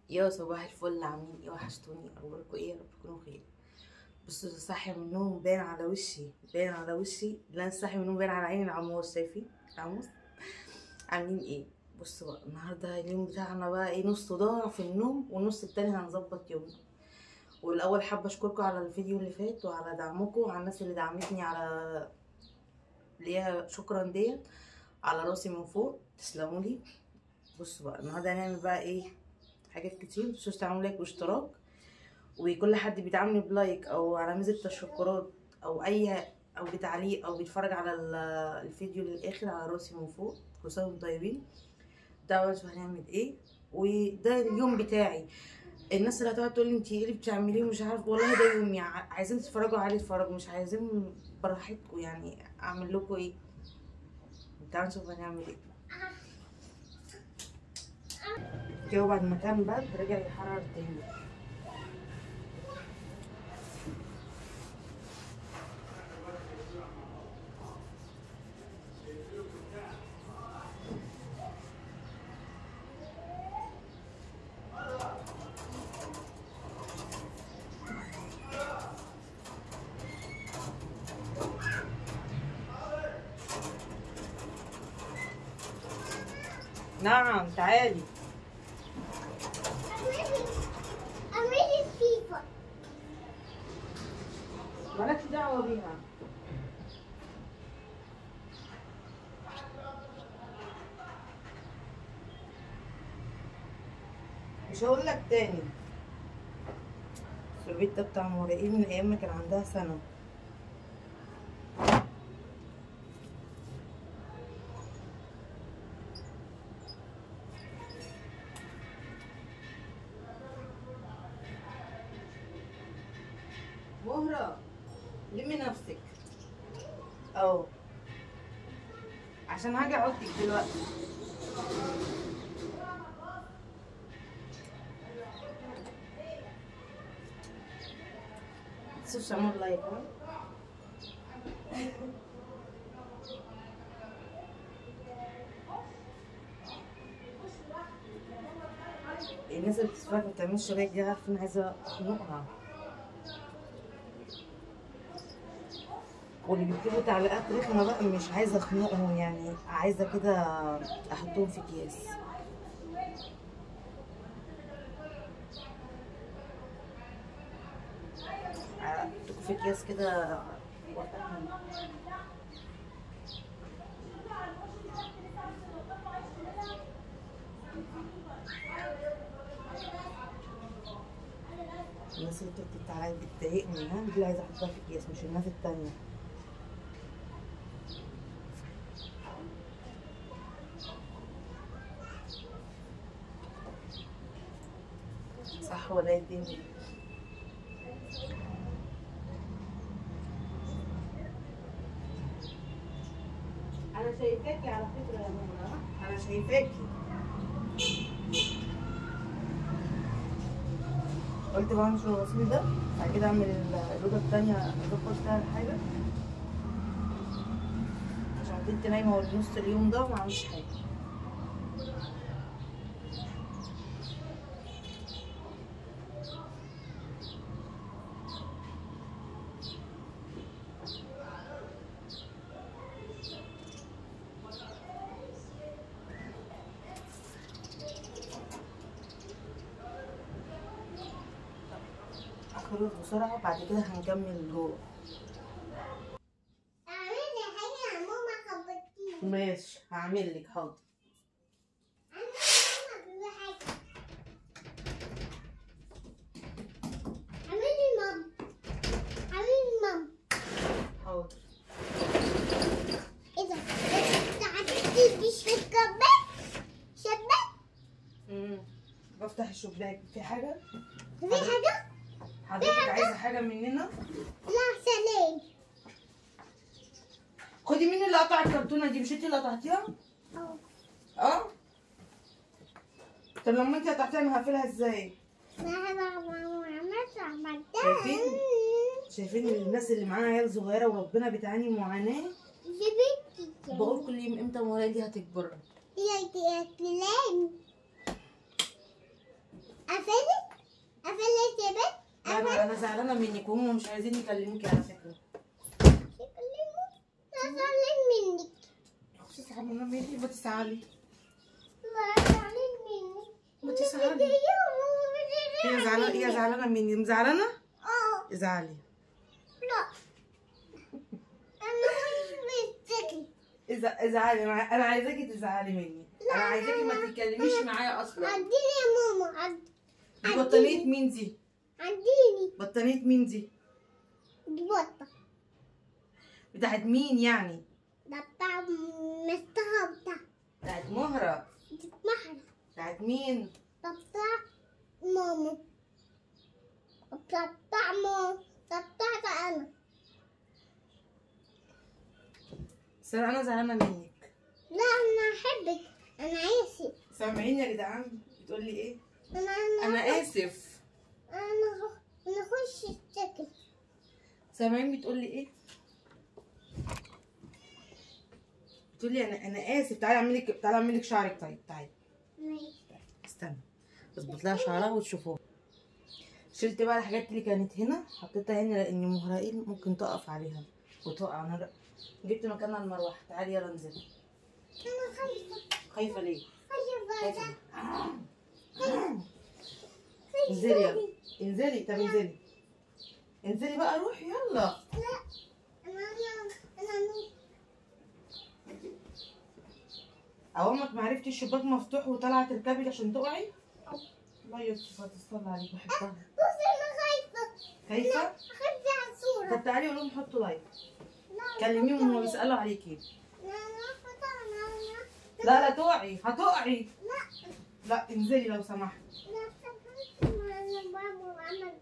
يا صباح الفل عاملين ايه وحشتوني اخباركم ايه يا رب تكونوا بخير بصوا صاحي من النوم باين على وشي باين على وشي لا أنا صاحي من النوم باين على عيني العموس شايفين العموس عاملين ايه بصوا بقى النهارده اليوم بتاعنا بقى ايه نص ضاع في النوم والنص التاني هنظبط يومنا والاول حابه اشكركم على الفيديو اللي فات وعلى دعمكم وعلى الناس اللي دعمتني على ليها شكرا ديت على راسي من فوق تسلموا لي بصوا بقى النهارده هنعمل بقى ايه حاجات كتير متنسوش تعملوا لايك واشتراك وكل حد بيدعمني بلايك او على ميزه تشكرات او اي او بتعليق او بيتفرج على ال- الفيديو للاخر على راسي من فوق كل سنه وانتم طيبين ده بس هنعمل ايه وده اليوم بتاعي الناس اللي هتقعد تقول لي انت ايه اللي بتعمليه ومش عارف والله ده يومي ع- عايزين تتفرجوا عليه اتفرجوا مش عايزين براحتكم يعني اعمل لكم ايه تعالوا نشوف هنعمل ايه الجو بعد ما كان برد رجع يحرر تاني نعم تعالي I'm ready. I'm ready, people. مالكش دعوة بيها مش هقول لك تاني البيت ده بتاع مرائين من ايام ما كان عندها سنة مهرة لمي نفسك اهو عشان هاجي احطك دلوقتي متنسوش تعملوا لايك ها الناس اللي بتتفرج ما بتعملش لايك دي عارفه ان عايزه اخنقها واللي بيكتبوا تعليقات رخمة بقى مش عايزة اخنقهم يعني عايزة كده احطهم في اكياس احطكم في اكياس كده وأفهم. الناس اللي بتكتب تعليقات بتضايقني ها دي اللي عايزة احطها في اكياس مش الناس التانية صح ولا ايه الدنيا انا شايفاكي على فكره يا منى انا شايفاكي قلت بقى مش الغسيل ده بعد كده اعمل الاوضه التانية اظبط فيها الحاجه عشان كنت نايمه نص اليوم ده وما عملتش حاجه اخلص بسرعه وبعد كده هنكمل جوه أعمل لي حاجة ماما خبطتني. ماشي هعمل لك حاضر أنا ماما بيقول حاجة. أعمل لي ماما. أعمل لي ماما. حاضر إيه ده؟ أنت عدتي مش في الكبات؟ شباك؟ امم بفتح الشباك في حاجه في حاجة؟ حضرتك عايزه حاجه مننا لا سلام. خدي مين اللي قطع الكرتونه دي مش انت اللي قطعتيها أهو. اه طب لما انت قطعتيها انا هقفلها ازاي ما هبقى ماما عملت عملتها. شايفين؟ شايفين الناس اللي معاها عيال صغيره وربنا بتعاني معاناه جبتي بقول كل يوم امتى مولاي دي هتكبر يا يا كلام انا زعلانه منك وهم مش عايزين يكلموكي على فكره يكلموا لا زعلان منك مش زعلانه مني ما تزعلي لا زعلان منك ما تزعلي هي زعلانه هي زعلانه مني مزعلانه اه ازعلي لا انا مش مستكن إذا ازعلي انا انا عايزاكي تزعلي مني انا عايزاكي ما تتكلميش معايا اصلا عديني يا ماما عد... دي بطانيه مين دي عديني بطانيه مين دي دي بطة بتاعت مين يعني ده بتاع مستها بتاع بتاعت مهره دي محرة بتاعت مين ده بتاع ماما ده بتاع ماما ده بتاعت انا بس انا زعلانه منك لا انا احبك انا اسف سامعين يا جدعان بتقول لي ايه انا انا انا اسف انا انا اخش السكن سامعين بتقول لي ايه بتقول لي انا انا اسف تعالي اعمل لك تعالي اعمل لك شعرك طيب تعالي ماشي استنى اظبط لها شعرها وتشوفوها شلت بقى الحاجات اللي كانت هنا حطيتها هنا لان مهرائيل ممكن تقف عليها وتقع انا جبت مكانها المروحه تعالي يلا انزلي انا خايفة خايفه ليه خايفة خايفه ده ليه؟ انزلي يلا انزلي طب انزلي انزلي بقى روحي يلا لا انا انا انا عمرك ما عرفتي الشباك مفتوح وطالعه تركبي عشان تقعي الله يستر هتصلي عليك بحبها بصي انا خايفة خايفه خايفة على الصورة طب تعالي قولي لهم حطوا لايك لا كلميهم هما بيسالوا عليكي لا لا فتاة، لا لا لا تقعي هتقعي لا لا انزلي لو سمحت لا فتاة، انا بابا عمل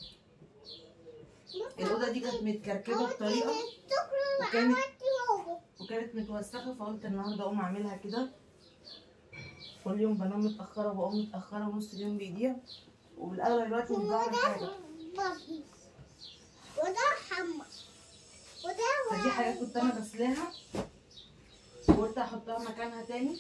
الاوضه دي كانت متكركبه بطريقه شكرا وكانت- عملتي بابا وكانت متوسخه فقلت النهارده اقوم اعملها كده كل يوم بنام متاخره وبقوم متاخره ونص اليوم بيضيع وبالاغلب الوقت مش بعمل حاجه وده بابي وده حمى وده فدي حاجات كنت انا غسلاها وقلت احطها مكانها تاني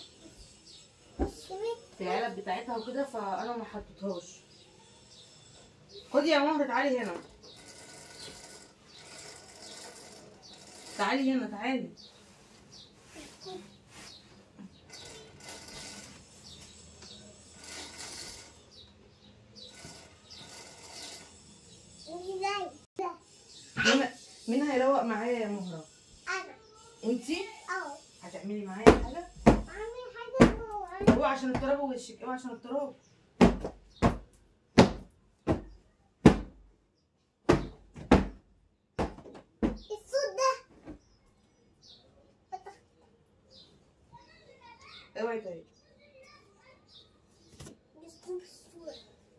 في العلب بتاعتها وكده فانا ما حطيتهاش خدي يا مهر تعالي هنا تعالي هنا تعالي ازاي ده مين مين هيروق معايا يا مهرة انا انتي اهو هتعملي معايا حاجة عامل حاجه هو انا اوعى عشان التراب وشك اوعى عشان التراب الصوت ده اوعي طيب الصوت الصورة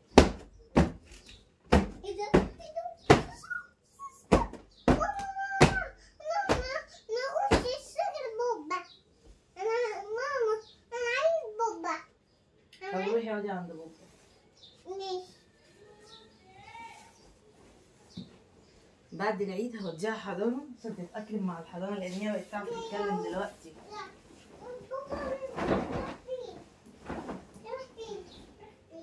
ايه ده ايه ده ماما ماما نخش السجن بوبا انا ماما انا عايز بوبا طب انا روحي اقعدي عند بابا ماشي بعد العيد هوديها حضانة عشان تتأقلم مع الحضانة لأن هي بقت تعرف تتكلم دلوقتي لا بوبا راح فين راح فين راح فين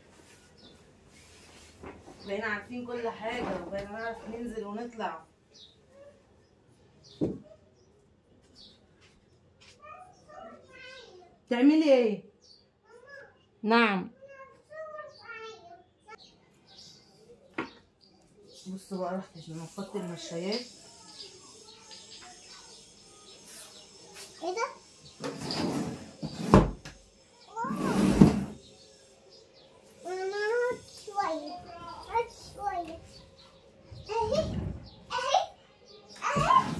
بقينا عارفين كل حاجة وبقينا نعرف ننزل ونطلع تعملي ايه؟ نعم بصوا بقى رحت نفضت المشايات ايه ده؟ انا هقعد شوية هقعد شوية اهي اهي اهي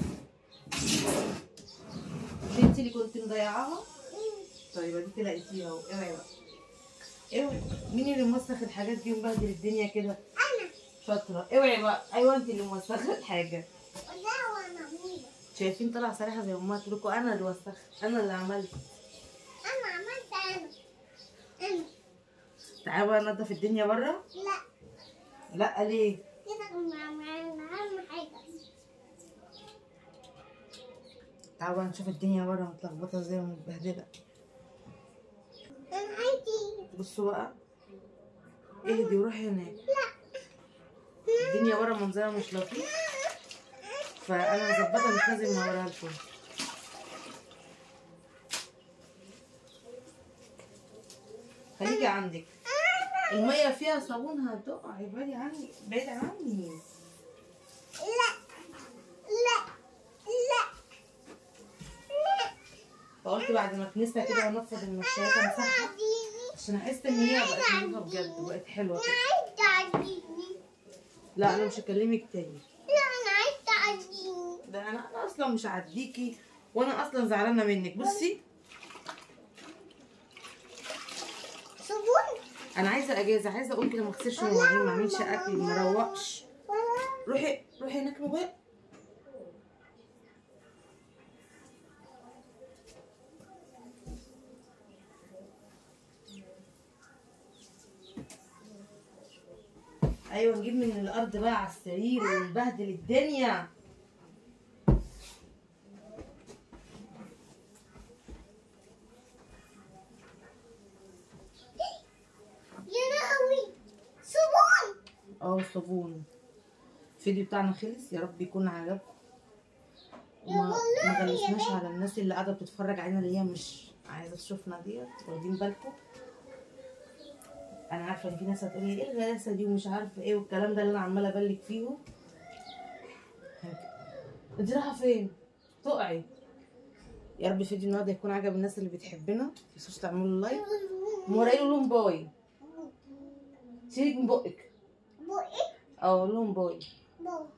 مش انت اللي كنت مضيعاها؟ طيب اديكي لقيتيها اهو اوعي بقى اوعي مين اللي موسخ الحاجات دي ومبهدل الدنيا كده؟ انا شاطرة اوعي بقى ايوه انت اللي موسخة الحاجة وده وانا مين شايفين طلع صريحة زي امها تقول لكم انا اللي وسخت انا اللي عملت انا عملت انا انا تعالوا بقى ننضف الدنيا بره لا لا ليه؟ كده كنا عملنا اهم حاجة تعالوا بقى نشوف الدنيا بره متلخبطة ازاي ومتبهدلة انا عايزة بصوا بقى اهدي وروحي هناك لا الدنيا ورا منظرها مش لطيف فانا مظبطه مش لازم اوريها لكم خليكي عندك المية فيها صابون هتقع ابعدي عني بعيد عني لا لا لا لا فقلت بعد ما كنسها كده وانفض المشايات امسحها تعديني عشان احس ان هي بقت نظيفه بجد وبقت حلوه كده عايز تعديني لا انا مش هكلمك تاني لا انا عايز تعديني ده انا انا اصلا مش هعديكي وانا اصلا زعلانه منك بصي صابون انا عايزه اجازه عايزه اقول كده ما اغسلش مواعين ما اعملش اكل ما اروقش روحي روحي هناك بقى ايوه نجيب من الارض بقى على السرير ونبهدل الدنيا يا لهوي صابون اه صابون الفيديو بتاعنا خلص يا رب يكون عجبكم يا وما والله ما يا غلسناش بنت. على الناس اللي قاعده بتتفرج علينا اللي هي مش عايزه تشوفنا ديت واخدين بالكم انا عارفه ان في ناس هتقول لي ايه الغلاسه دي ومش عارفه ايه والكلام ده اللي انا عماله ابلك فيهم انت رايحه فين تقعي يا رب الفيديو النهارده يكون عجب الناس اللي بتحبنا ما تنسوش تعملوا لايك موريله لهم باي سيبك من بقك بقي اه قول لهم باي بقي